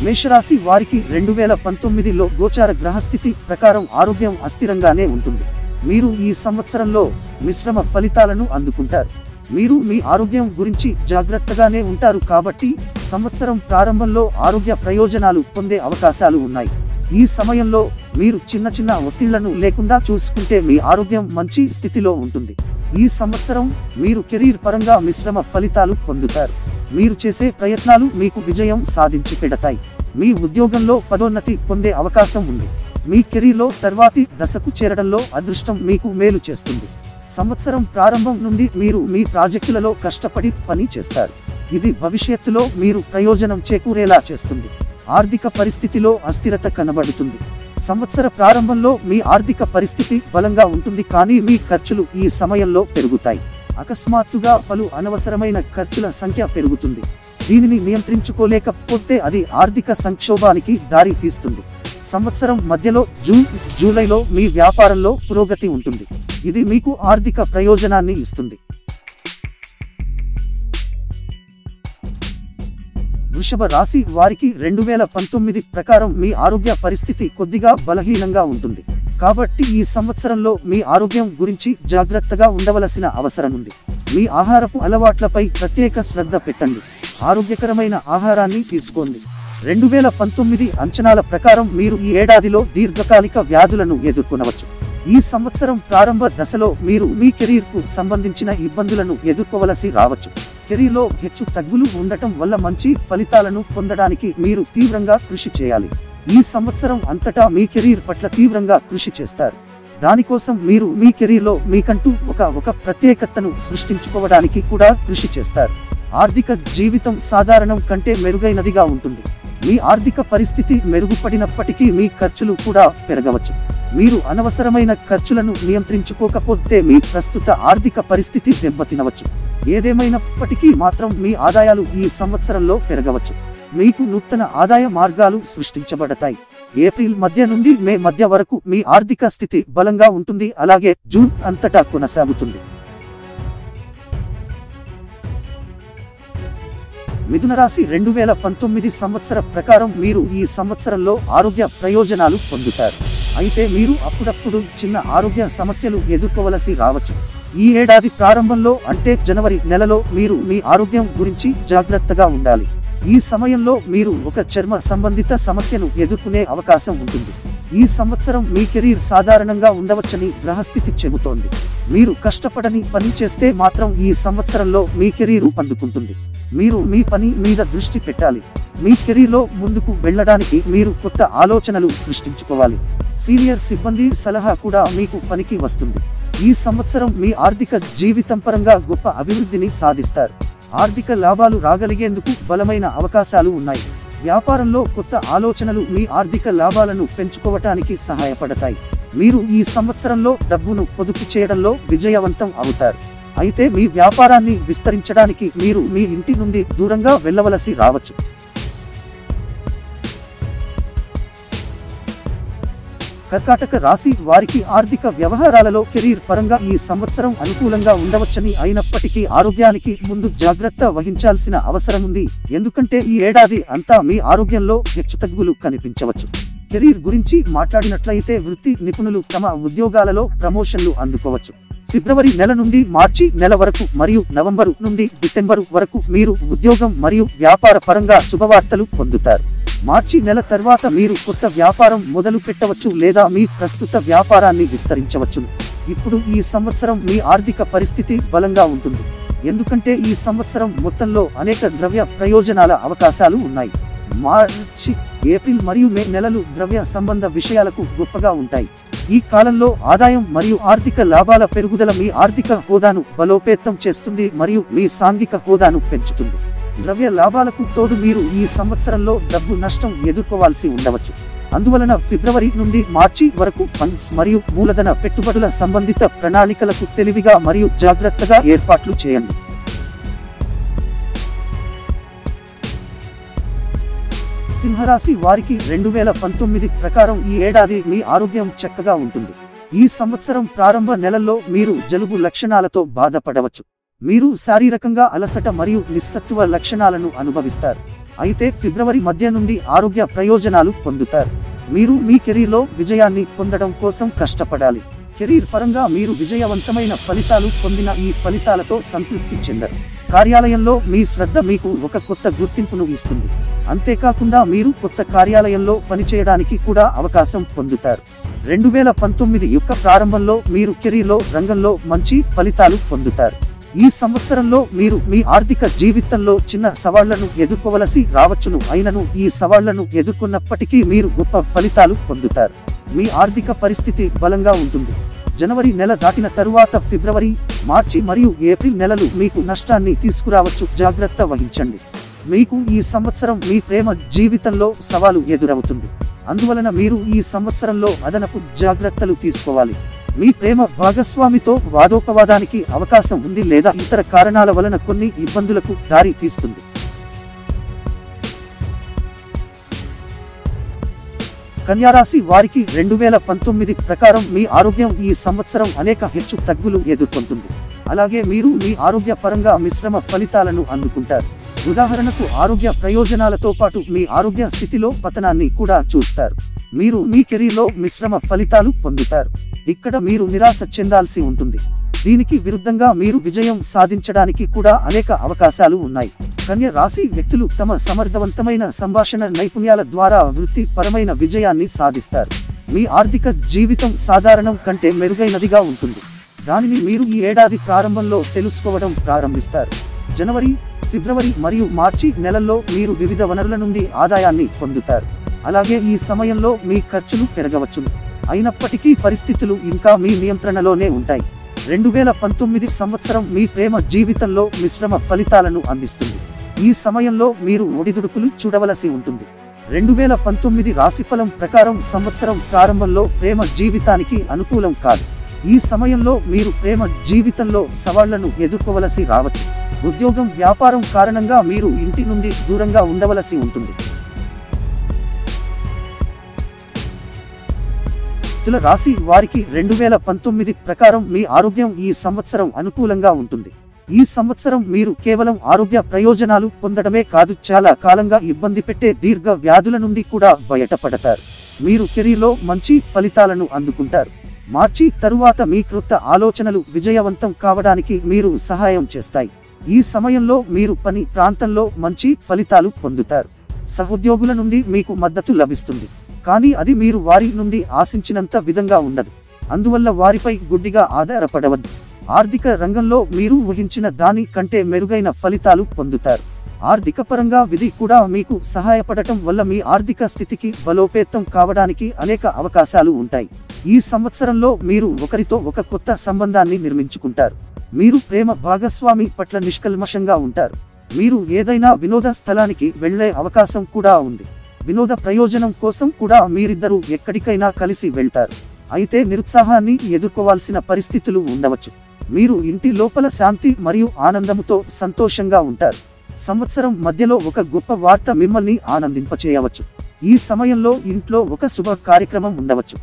మేషరాశి వారికి రెండు వేల పంతొమ్మిదిలో గోచార గ్రహస్థితి ప్రకారం ఆరోగ్యం అస్థిరంగానే ఉంటుంది మీరు ఈ సంవత్సరంలో మిశ్రమ ఫలితాలను అందుకుంటారు మీరు మీ ఆరోగ్యం గురించి జాగ్రత్తగానే ఉంటారు కాబట్టి సంవత్సరం ప్రారంభంలో ఆరోగ్య ప్రయోజనాలు పొందే అవకాశాలు ఉన్నాయి ఈ సమయంలో మీరు చిన్న చిన్న ఒత్తిళ్లను లేకుండా చూసుకుంటే మీ ఆరోగ్యం మంచి స్థితిలో ఉంటుంది ఈ సంవత్సరం మీరు కెరీర్ పరంగా మిశ్రమ ఫలితాలు పొందుతారు మీరు చేసే ప్రయత్నాలు మీకు విజయం సాధించి పెడతాయి మీ ఉద్యోగంలో పదోన్నతి పొందే అవకాశం ఉంది మీ కెరీర్లో తర్వాతి దశకు చేరడంలో అదృష్టం మీకు మేలు చేస్తుంది సంవత్సరం ప్రారంభం నుండి మీరు మీ ప్రాజెక్టులలో కష్టపడి పని చేస్తారు ఇది భవిష్యత్తులో మీరు ప్రయోజనం చేకూరేలా చేస్తుంది ఆర్థిక పరిస్థితిలో అస్థిరత కనబడుతుంది సంవత్సర ప్రారంభంలో మీ ఆర్థిక పరిస్థితి బలంగా ఉంటుంది కానీ మీ ఖర్చులు ఈ సమయంలో పెరుగుతాయి అకస్మాత్తుగా పలు అనవసరమైన ఖర్చుల సంఖ్య పెరుగుతుంది దీనిని నియంత్రించుకోలేకపోతే అది ఆర్థిక సంక్షోభానికి దారి తీస్తుంది సంవత్సరం మధ్యలో జూన్ జూలైలో మీ వ్యాపారంలో పురోగతి ఉంటుంది ఇది మీకు ఆర్థిక ప్రయోజనాన్ని ఇస్తుంది వృషభ రాశి వారికి రెండు వేల పంతొమ్మిది ప్రకారం మీ ఆరోగ్య పరిస్థితి కొద్దిగా బలహీనంగా ఉంటుంది కాబట్టి ఈ సంవత్సరంలో మీ ఆరోగ్యం గురించి జాగ్రత్తగా ఉండవలసిన అవసరం ఉంది మీ ఆహారపు అలవాట్లపై ప్రత్యేక శ్రద్ధ పెట్టండి ఆరోగ్యకరమైన ఆహారాన్ని తీసుకోండి రెండు వేల పంతొమ్మిది అంచనాల ప్రకారం మీరు ఈ ఏడాదిలో దీర్ఘకాలిక వ్యాధులను ఎదుర్కొనవచ్చు ఈ సంవత్సరం ప్రారంభ దశలో మీరు మీ కెరీర్కు సంబంధించిన ఇబ్బందులను ఎదుర్కోవలసి రావచ్చు కెరీర్లో హెచ్చు తగ్గులు ఉండటం వల్ల మంచి ఫలితాలను పొందడానికి మీరు తీవ్రంగా కృషి చేయాలి ఈ సంవత్సరం అంతటా మీ కెరీర్ పట్ల తీవ్రంగా కృషి చేస్తారు దానికోసం మీరు మీ కెరీర్లో మీకంటూ ఒక ఒక ప్రత్యేకతను సృష్టించుకోవడానికి కూడా కృషి చేస్తారు ఆర్థిక జీవితం సాధారణం కంటే మెరుగైనదిగా ఉంటుంది మీ ఆర్థిక పరిస్థితి మెరుగుపడినప్పటికీ మీ ఖర్చులు కూడా పెరగవచ్చు మీరు అనవసరమైన ఖర్చులను నియంత్రించుకోకపోతే మీ ప్రస్తుత ఆర్థిక పరిస్థితి దెబ్బతినవచ్చు ఏదేమైనప్పటికీ మాత్రం మీ ఆదాయాలు ఈ సంవత్సరంలో పెరగవచ్చు మీకు నూతన ఆదాయ మార్గాలు సృష్టించబడతాయి ఏప్రిల్ మధ్య నుండి మే మధ్య వరకు మీ ఆర్థిక స్థితి బలంగా ఉంటుంది అలాగే జూన్ అంతటా కొనసాగుతుంది మిథున రాశి రెండు వేల పంతొమ్మిది సంవత్సర ప్రకారం మీరు ఈ సంవత్సరంలో ఆరోగ్య ప్రయోజనాలు పొందుతారు అయితే మీరు అప్పుడప్పుడు చిన్న ఆరోగ్య సమస్యలు ఎదుర్కోవలసి రావచ్చు ఈ ఏడాది ప్రారంభంలో అంటే జనవరి నెలలో మీరు మీ ఆరోగ్యం గురించి జాగ్రత్తగా ఉండాలి ఈ సమయంలో మీరు ఒక చర్మ సంబంధిత సమస్యను ఎదుర్కొనే అవకాశం ఉంటుంది ఈ సంవత్సరం మీ కెరీర్ సాధారణంగా ఉండవచ్చని గ్రహస్థితి చెబుతోంది మీరు కష్టపడని పని చేస్తే మాత్రం ఈ సంవత్సరంలో మీ కెరీర్ పందుకుంటుంది మీరు మీ పని మీద దృష్టి పెట్టాలి మీ కెరీర్లో ముందుకు వెళ్ళడానికి మీరు కొత్త ఆలోచనలు సృష్టించుకోవాలి సీనియర్ సిబ్బంది సలహా కూడా మీకు పనికి వస్తుంది ఈ సంవత్సరం మీ ఆర్థిక జీవితం పరంగా గొప్ప అభివృద్ధిని సాధిస్తారు ఆర్థిక లాభాలు రాగలిగేందుకు బలమైన అవకాశాలు ఉన్నాయి వ్యాపారంలో కొత్త ఆలోచనలు మీ ఆర్థిక లాభాలను పెంచుకోవటానికి సహాయపడతాయి మీరు ఈ సంవత్సరంలో డబ్బును పొదుపు చేయడంలో విజయవంతం అవుతారు అయితే మీ వ్యాపారాన్ని విస్తరించడానికి మీరు మీ ఇంటి నుండి దూరంగా వెళ్ళవలసి రావచ్చు కర్కాటక రాశి వారికి ఆర్థిక వ్యవహారాలలో కెరీర్ పరంగా ఈ సంవత్సరం అనుకూలంగా ఉండవచ్చని అయినప్పటికీ ఆరోగ్యానికి ముందు జాగ్రత్త వహించాల్సిన అవసరం ఉంది ఎందుకంటే ఈ ఏడాది అంతా మీ ఆరోగ్యంలో హెచ్చుతగ్గులు కనిపించవచ్చు కెరీర్ గురించి మాట్లాడినట్లయితే వృత్తి నిపుణులు తమ ఉద్యోగాలలో ప్రమోషన్లు అందుకోవచ్చు ఫిబ్రవరి నెల నుండి మార్చి నెల వరకు మరియు నవంబరు నుండి డిసెంబరు వరకు మీరు ఉద్యోగం మరియు వ్యాపార పరంగా శుభవార్తలు పొందుతారు మార్చి నెల తర్వాత మీరు కొత్త వ్యాపారం మొదలు పెట్టవచ్చు లేదా మీ ప్రస్తుత వ్యాపారాన్ని విస్తరించవచ్చు ఇప్పుడు ఈ సంవత్సరం మీ ఆర్థిక పరిస్థితి బలంగా ఉంటుంది ఎందుకంటే ఈ సంవత్సరం మొత్తంలో అనేక ద్రవ్య ప్రయోజనాల అవకాశాలు ఉన్నాయి మార్చి ఏప్రిల్ మరియు మే నెలలు ద్రవ్య సంబంధ విషయాలకు గొప్పగా ఉంటాయి ఈ కాలంలో ఆదాయం మరియు ఆర్థిక లాభాల పెరుగుదల మీ ఆర్థిక హోదాను బలోపేతం చేస్తుంది మరియు మీ సాంఘిక హోదాను పెంచుతుంది ద్రవ్య లాభాలకు తోడు మీరు ఈ సంవత్సరంలో డబ్బు నష్టం ఎదుర్కోవాల్సి ఉండవచ్చు అందువలన ఫిబ్రవరి నుండి మార్చి వరకు ఫండ్స్ మరియు మూలధన పెట్టుబడుల సంబంధిత ప్రణాళికలకు తెలివిగా మరియు జాగ్రత్తగా ఏర్పాట్లు చేయండి సింహరాశి వారికి రెండు వేల పంతొమ్మిది ప్రకారం ఈ ఏడాది మీ ఆరోగ్యం చక్కగా ఉంటుంది ఈ సంవత్సరం ప్రారంభ నెలల్లో మీరు జలుబు లక్షణాలతో బాధపడవచ్చు మీరు శారీరకంగా అలసట మరియు నిస్సత్తువ లక్షణాలను అనుభవిస్తారు అయితే ఫిబ్రవరి మధ్య నుండి ఆరోగ్య ప్రయోజనాలు పొందుతారు మీరు మీ కెరీర్లో విజయాన్ని పొందడం కోసం కష్టపడాలి కెరీర్ పరంగా మీరు విజయవంతమైన ఫలితాలు పొందిన ఈ ఫలితాలతో సంతృప్తి చెందరు కార్యాలయంలో మీ శ్రద్ధ మీకు ఒక కొత్త గుర్తింపును ఇస్తుంది అంతేకాకుండా మీరు కొత్త కార్యాలయంలో పనిచేయడానికి కూడా అవకాశం పొందుతారు రెండు వేల పంతొమ్మిది యొక్క ప్రారంభంలో మీరు కెరీర్లో రంగంలో మంచి ఫలితాలు పొందుతారు ఈ సంవత్సరంలో మీరు మీ ఆర్థిక జీవితంలో చిన్న సవాళ్లను ఎదుర్కోవలసి రావచ్చును అయినను ఈ సవాళ్లను ఎదుర్కొన్నప్పటికీ మీరు గొప్ప ఫలితాలు పొందుతారు మీ ఆర్థిక పరిస్థితి బలంగా ఉంటుంది జనవరి నెల దాటిన తరువాత ఫిబ్రవరి మార్చి మరియు ఏప్రిల్ నెలలు మీకు నష్టాన్ని తీసుకురావచ్చు జాగ్రత్త వహించండి మీకు ఈ సంవత్సరం మీ ప్రేమ జీవితంలో సవాలు ఎదురవుతుంది అందువలన మీరు ఈ సంవత్సరంలో అదనపు జాగ్రత్తలు తీసుకోవాలి మీ ప్రేమ భాగస్వామితో వాదోపవాదానికి అవకాశం ఉంది లేదా ఇతర కారణాల వలన కొన్ని ఇబ్బందులకు దారి తీస్తుంది కన్యారాశి వారికి రెండు వేల పంతొమ్మిది ప్రకారం మీ ఆరోగ్యం ఈ సంవత్సరం అనేక హెచ్చు తగ్గులు ఎదుర్కొంటుంది అలాగే మీరు మీ ఆరోగ్య పరంగా మిశ్రమ ఫలితాలను అందుకుంటారు ఉదాహరణకు ఆరోగ్య ప్రయోజనాలతో పాటు మీ ఆరోగ్య స్థితిలో పతనాన్ని కూడా చూస్తారు మీరు మీ కెరీర్లో మిశ్రమ ఫలితాలు పొందుతారు ఇక్కడ మీరు నిరాశ చెందాల్సి ఉంటుంది దీనికి విరుద్ధంగా మీరు విజయం సాధించడానికి కూడా అనేక అవకాశాలు ఉన్నాయి కన్య రాశి వ్యక్తులు తమ సమర్థవంతమైన సంభాషణ నైపుణ్యాల ద్వారా వృత్తిపరమైన విజయాన్ని సాధిస్తారు మీ ఆర్థిక జీవితం సాధారణం కంటే మెరుగైనదిగా ఉంటుంది దానిని మీరు ఈ ఏడాది ప్రారంభంలో తెలుసుకోవడం ప్రారంభిస్తారు జనవరి ఫిబ్రవరి మరియు మార్చి నెలల్లో మీరు వివిధ వనరుల నుండి ఆదాయాన్ని పొందుతారు అలాగే ఈ సమయంలో మీ ఖర్చులు పెరగవచ్చును అయినప్పటికీ పరిస్థితులు ఇంకా మీ నియంత్రణలోనే ఉంటాయి రెండు వేల పంతొమ్మిది సంవత్సరం మీ ప్రేమ జీవితంలో మిశ్రమ ఫలితాలను అందిస్తుంది ఈ సమయంలో మీరు ఒడిదుడుకులు చూడవలసి ఉంటుంది రెండు వేల పంతొమ్మిది రాశిఫలం ప్రకారం సంవత్సరం ప్రారంభంలో ప్రేమ జీవితానికి అనుకూలం కాదు ఈ సమయంలో మీరు ప్రేమ జీవితంలో సవాళ్లను ఎదుర్కోవలసి రావచ్చు ఉద్యోగం వ్యాపారం కారణంగా మీరు ఇంటి నుండి దూరంగా ఉండవలసి ఉంటుంది తుల రాశి వారికి రెండు వేల పంతొమ్మిది ప్రకారం మీ ఆరోగ్యం ఈ సంవత్సరం అనుకూలంగా ఉంటుంది ఈ సంవత్సరం మీరు కేవలం ఆరోగ్య ప్రయోజనాలు పొందడమే కాదు చాలా కాలంగా ఇబ్బంది పెట్టే దీర్ఘ వ్యాధుల నుండి కూడా బయటపడతారు మీరు కెరీర్లో మంచి ఫలితాలను అందుకుంటారు మార్చి తరువాత మీ క్రొత్త ఆలోచనలు విజయవంతం కావడానికి మీరు సహాయం చేస్తాయి ఈ సమయంలో మీరు పని ప్రాంతంలో మంచి ఫలితాలు పొందుతారు సహోద్యోగుల నుండి మీకు మద్దతు లభిస్తుంది కానీ అది మీరు వారి నుండి ఆశించినంత విధంగా ఉండదు అందువల్ల వారిపై గుడ్డిగా ఆధారపడవద్దు ఆర్థిక రంగంలో మీరు ఊహించిన దాని కంటే మెరుగైన ఫలితాలు పొందుతారు ఆర్థిక పరంగా విధి కూడా మీకు సహాయపడటం వల్ల మీ ఆర్థిక స్థితికి బలోపేతం కావడానికి అనేక అవకాశాలు ఉంటాయి ఈ సంవత్సరంలో మీరు ఒకరితో ఒక కొత్త సంబంధాన్ని నిర్మించుకుంటారు మీరు ప్రేమ భాగస్వామి పట్ల నిష్కల్మషంగా ఉంటారు మీరు ఏదైనా వినోద స్థలానికి వెళ్లే అవకాశం కూడా ఉంది వినోద ప్రయోజనం కోసం కూడా మీరిద్దరూ ఎక్కడికైనా కలిసి వెళ్తారు అయితే నిరుత్సాహాన్ని ఎదుర్కోవాల్సిన పరిస్థితులు ఉండవచ్చు మీరు ఇంటి లోపల శాంతి మరియు ఆనందముతో సంతోషంగా ఉంటారు సంవత్సరం మధ్యలో ఒక గొప్ప వార్త మిమ్మల్ని ఆనందింపచేయవచ్చు ఈ సమయంలో ఇంట్లో ఒక శుభ కార్యక్రమం ఉండవచ్చు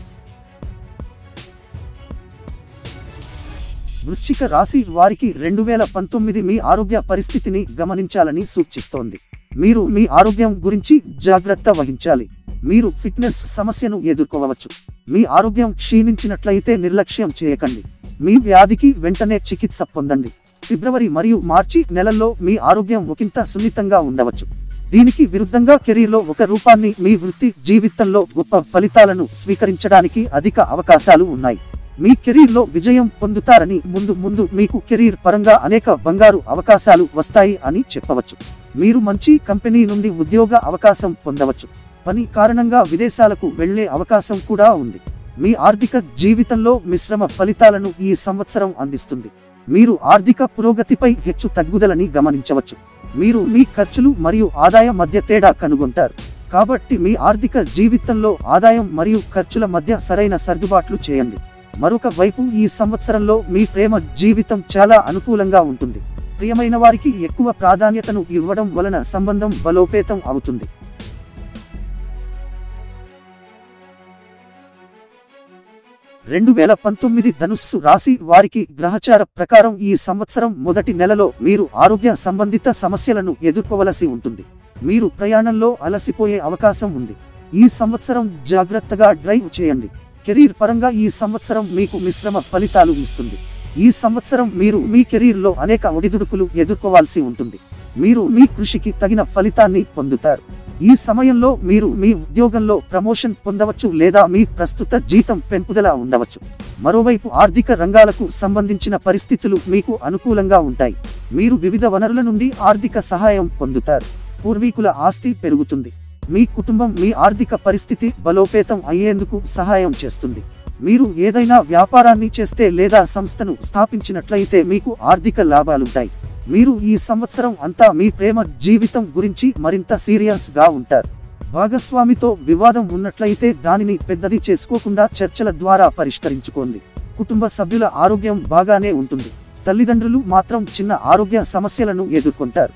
వృశ్చిక రాశి వారికి రెండు వేల పంతొమ్మిది మీ ఆరోగ్య పరిస్థితిని గమనించాలని సూచిస్తోంది మీరు మీ ఆరోగ్యం గురించి జాగ్రత్త వహించాలి మీరు ఫిట్నెస్ సమస్యను ఎదుర్కోవచ్చు మీ ఆరోగ్యం క్షీణించినట్లయితే నిర్లక్ష్యం చేయకండి మీ వ్యాధికి వెంటనే చికిత్స పొందండి ఫిబ్రవరి మరియు మార్చి నెలల్లో మీ ఆరోగ్యం ఒకంత సున్నితంగా ఉండవచ్చు దీనికి విరుద్ధంగా కెరీర్లో ఒక రూపాన్ని మీ వృత్తి జీవితంలో గొప్ప ఫలితాలను స్వీకరించడానికి అధిక అవకాశాలు ఉన్నాయి మీ కెరీర్లో విజయం పొందుతారని ముందు ముందు మీకు కెరీర్ పరంగా అనేక బంగారు అవకాశాలు వస్తాయి అని చెప్పవచ్చు మీరు మంచి కంపెనీ నుండి ఉద్యోగ అవకాశం పొందవచ్చు పని కారణంగా విదేశాలకు వెళ్లే అవకాశం కూడా ఉంది మీ ఆర్థిక జీవితంలో మిశ్రమ ఫలితాలను ఈ సంవత్సరం అందిస్తుంది మీరు ఆర్థిక పురోగతిపై హెచ్చు తగ్గుదలని గమనించవచ్చు మీరు మీ ఖర్చులు మరియు ఆదాయం మధ్య తేడా కనుగొంటారు కాబట్టి మీ ఆర్థిక జీవితంలో ఆదాయం మరియు ఖర్చుల మధ్య సరైన సర్దుబాట్లు చేయండి మరొక వైపు ఈ సంవత్సరంలో మీ ప్రేమ జీవితం చాలా అనుకూలంగా ఉంటుంది ప్రియమైన వారికి ఎక్కువ ప్రాధాన్యతను ఇవ్వడం వలన సంబంధం బలోపేతం అవుతుంది రెండు వేల పంతొమ్మిది ధనుస్సు రాశి వారికి గ్రహచార ప్రకారం ఈ సంవత్సరం మొదటి నెలలో మీరు ఆరోగ్య సంబంధిత సమస్యలను ఎదుర్కోవలసి ఉంటుంది మీరు ప్రయాణంలో అలసిపోయే అవకాశం ఉంది ఈ సంవత్సరం జాగ్రత్తగా డ్రైవ్ చేయండి కెరీర్ పరంగా ఈ సంవత్సరం మీకు మిశ్రమ ఫలితాలు ఇస్తుంది ఈ సంవత్సరం మీరు మీ కెరీర్లో అనేక ఒడిదుడుకులు ఎదుర్కోవాల్సి ఉంటుంది మీరు మీ కృషికి తగిన ఫలితాన్ని పొందుతారు ఈ సమయంలో మీరు మీ ఉద్యోగంలో ప్రమోషన్ పొందవచ్చు లేదా మీ ప్రస్తుత జీతం పెంపుదల ఉండవచ్చు మరోవైపు ఆర్థిక రంగాలకు సంబంధించిన పరిస్థితులు మీకు అనుకూలంగా ఉంటాయి మీరు వివిధ వనరుల నుండి ఆర్థిక సహాయం పొందుతారు పూర్వీకుల ఆస్తి పెరుగుతుంది మీ కుటుంబం మీ ఆర్థిక పరిస్థితి బలోపేతం అయ్యేందుకు సహాయం చేస్తుంది మీరు ఏదైనా వ్యాపారాన్ని చేస్తే లేదా సంస్థను స్థాపించినట్లయితే మీకు ఆర్థిక లాభాలుంటాయి మీరు ఈ సంవత్సరం అంతా మీ ప్రేమ జీవితం గురించి మరింత సీరియస్ గా ఉంటారు భాగస్వామితో వివాదం ఉన్నట్లయితే దానిని పెద్దది చేసుకోకుండా చర్చల ద్వారా పరిష్కరించుకోండి కుటుంబ సభ్యుల ఆరోగ్యం బాగానే ఉంటుంది తల్లిదండ్రులు మాత్రం చిన్న ఆరోగ్య సమస్యలను ఎదుర్కొంటారు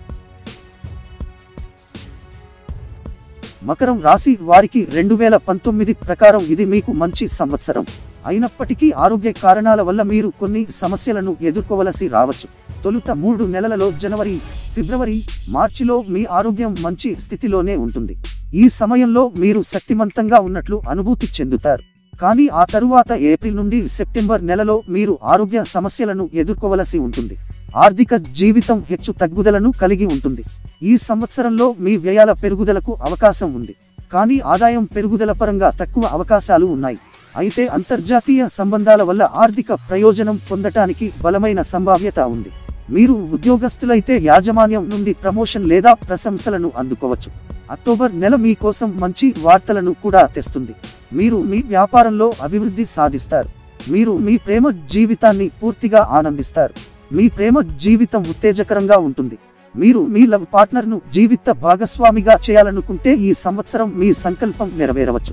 మకరం రాశి వారికి రెండు వేల పంతొమ్మిది ప్రకారం ఇది మీకు మంచి సంవత్సరం అయినప్పటికీ ఆరోగ్య కారణాల వల్ల మీరు కొన్ని సమస్యలను ఎదుర్కోవలసి రావచ్చు తొలుత మూడు నెలలలో జనవరి ఫిబ్రవరి మార్చిలో మీ ఆరోగ్యం మంచి స్థితిలోనే ఉంటుంది ఈ సమయంలో మీరు శక్తిమంతంగా ఉన్నట్లు అనుభూతి చెందుతారు కానీ ఆ తరువాత ఏప్రిల్ నుండి సెప్టెంబర్ నెలలో మీరు ఆరోగ్య సమస్యలను ఎదుర్కోవలసి ఉంటుంది ఆర్థిక జీవితం హెచ్చు తగ్గుదలను కలిగి ఉంటుంది ఈ సంవత్సరంలో మీ వ్యయాల పెరుగుదలకు అవకాశం ఉంది కానీ ఆదాయం పెరుగుదల పరంగా తక్కువ అవకాశాలు ఉన్నాయి అయితే అంతర్జాతీయ సంబంధాల వల్ల ఆర్థిక ప్రయోజనం పొందటానికి బలమైన సంభావ్యత ఉంది మీరు ఉద్యోగస్తులైతే యాజమాన్యం నుండి ప్రమోషన్ లేదా ప్రశంసలను అందుకోవచ్చు అక్టోబర్ నెల మీ కోసం మంచి వార్తలను కూడా తెస్తుంది మీరు మీ వ్యాపారంలో అభివృద్ధి సాధిస్తారు మీరు మీ ప్రేమ జీవితాన్ని పూర్తిగా ఆనందిస్తారు మీ ప్రేమ జీవితం ఉత్తేజకరంగా ఉంటుంది మీరు మీ లవ్ పార్ట్నర్ను జీవిత భాగస్వామిగా చేయాలనుకుంటే ఈ సంవత్సరం మీ సంకల్పం నెరవేరవచ్చు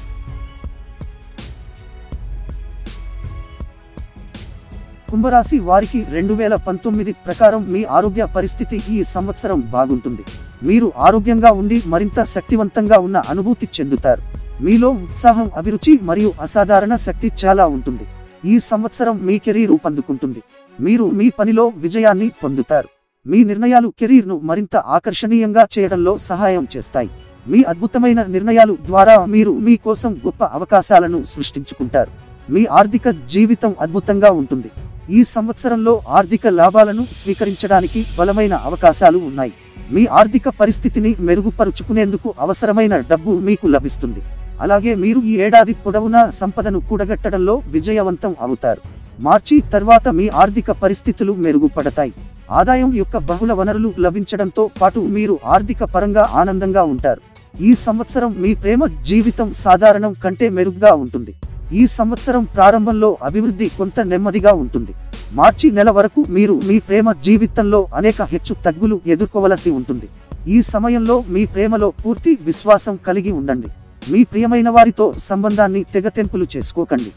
కుంభరాశి వారికి రెండు వేల పంతొమ్మిది ప్రకారం మీ ఆరోగ్య పరిస్థితి ఈ సంవత్సరం బాగుంటుంది మీరు ఆరోగ్యంగా ఉండి మరింత శక్తివంతంగా ఉన్న అనుభూతి చెందుతారు మీలో ఉత్సాహం అభిరుచి మరియు అసాధారణ శక్తి చాలా ఉంటుంది ఈ సంవత్సరం మీ కెరీర్ పొందుకుంటుంది మీరు మీ పనిలో విజయాన్ని పొందుతారు మీ నిర్ణయాలు కెరీర్ను మరింత ఆకర్షణీయంగా చేయడంలో సహాయం చేస్తాయి మీ అద్భుతమైన నిర్ణయాలు ద్వారా మీరు మీ కోసం గొప్ప అవకాశాలను సృష్టించుకుంటారు మీ ఆర్థిక జీవితం అద్భుతంగా ఉంటుంది ఈ సంవత్సరంలో ఆర్థిక లాభాలను స్వీకరించడానికి బలమైన అవకాశాలు ఉన్నాయి మీ ఆర్థిక పరిస్థితిని మెరుగుపరుచుకునేందుకు అవసరమైన డబ్బు మీకు లభిస్తుంది అలాగే మీరు ఈ ఏడాది పొడవునా సంపదను కూడగట్టడంలో విజయవంతం అవుతారు మార్చి తర్వాత మీ ఆర్థిక పరిస్థితులు మెరుగుపడతాయి ఆదాయం యొక్క బహుళ వనరులు లభించడంతో పాటు మీరు ఆర్థిక పరంగా ఆనందంగా ఉంటారు ఈ సంవత్సరం మీ ప్రేమ జీవితం సాధారణం కంటే మెరుగ్గా ఉంటుంది ఈ సంవత్సరం ప్రారంభంలో అభివృద్ధి కొంత నెమ్మదిగా ఉంటుంది మార్చి నెల వరకు మీరు మీ ప్రేమ జీవితంలో అనేక హెచ్చు తగ్గులు ఎదుర్కోవలసి ఉంటుంది ఈ సమయంలో మీ ప్రేమలో పూర్తి విశ్వాసం కలిగి ఉండండి మీ ప్రియమైన వారితో సంబంధాన్ని తెగతెంపులు చేసుకోకండి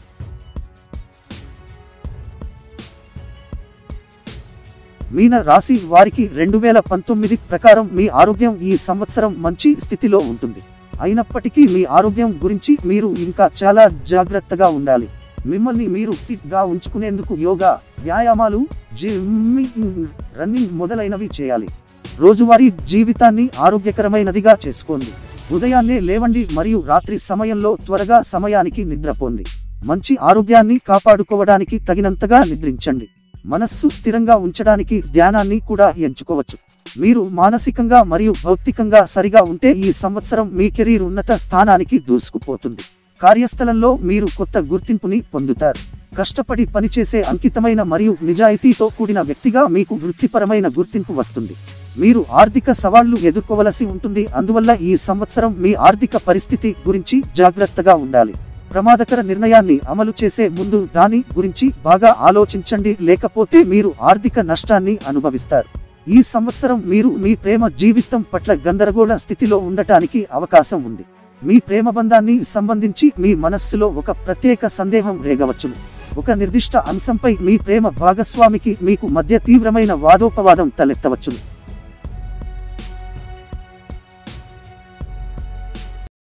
మీన రాశి వారికి రెండు వేల పంతొమ్మిది ప్రకారం మీ ఆరోగ్యం ఈ సంవత్సరం మంచి స్థితిలో ఉంటుంది అయినప్పటికీ మీ ఆరోగ్యం గురించి మీరు ఇంకా చాలా జాగ్రత్తగా ఉండాలి మిమ్మల్ని మీరు ఫిట్ గా ఉంచుకునేందుకు యోగా వ్యాయామాలు జిమ్మింగ్ రన్నింగ్ మొదలైనవి చేయాలి రోజువారీ జీవితాన్ని ఆరోగ్యకరమైనదిగా చేసుకోండి ఉదయాన్నే లేవండి మరియు రాత్రి సమయంలో త్వరగా సమయానికి నిద్రపోండి మంచి ఆరోగ్యాన్ని కాపాడుకోవడానికి తగినంతగా నిద్రించండి మనస్సు స్థిరంగా ఉంచడానికి ధ్యానాన్ని కూడా ఎంచుకోవచ్చు మీరు మానసికంగా మరియు భౌతికంగా సరిగా ఉంటే ఈ సంవత్సరం మీ కెరీర్ ఉన్నత స్థానానికి దూసుకుపోతుంది కార్యస్థలంలో మీరు కొత్త గుర్తింపుని పొందుతారు కష్టపడి పనిచేసే అంకితమైన మరియు నిజాయితీతో కూడిన వ్యక్తిగా మీకు వృత్తిపరమైన గుర్తింపు వస్తుంది మీరు ఆర్థిక సవాళ్లు ఎదుర్కోవలసి ఉంటుంది అందువల్ల ఈ సంవత్సరం మీ ఆర్థిక పరిస్థితి గురించి జాగ్రత్తగా ఉండాలి ప్రమాదకర నిర్ణయాన్ని అమలు చేసే ముందు దాని గురించి బాగా ఆలోచించండి లేకపోతే మీరు ఆర్థిక నష్టాన్ని అనుభవిస్తారు ఈ సంవత్సరం మీరు మీ ప్రేమ జీవితం పట్ల గందరగోళ స్థితిలో ఉండటానికి అవకాశం ఉంది మీ ప్రేమ బంధాన్ని సంబంధించి మీ మనస్సులో ఒక ప్రత్యేక సందేహం రేగవచ్చును ఒక నిర్దిష్ట అంశంపై మీ ప్రేమ భాగస్వామికి మీకు మధ్య తీవ్రమైన వాదోపవాదం తలెత్తవచ్చును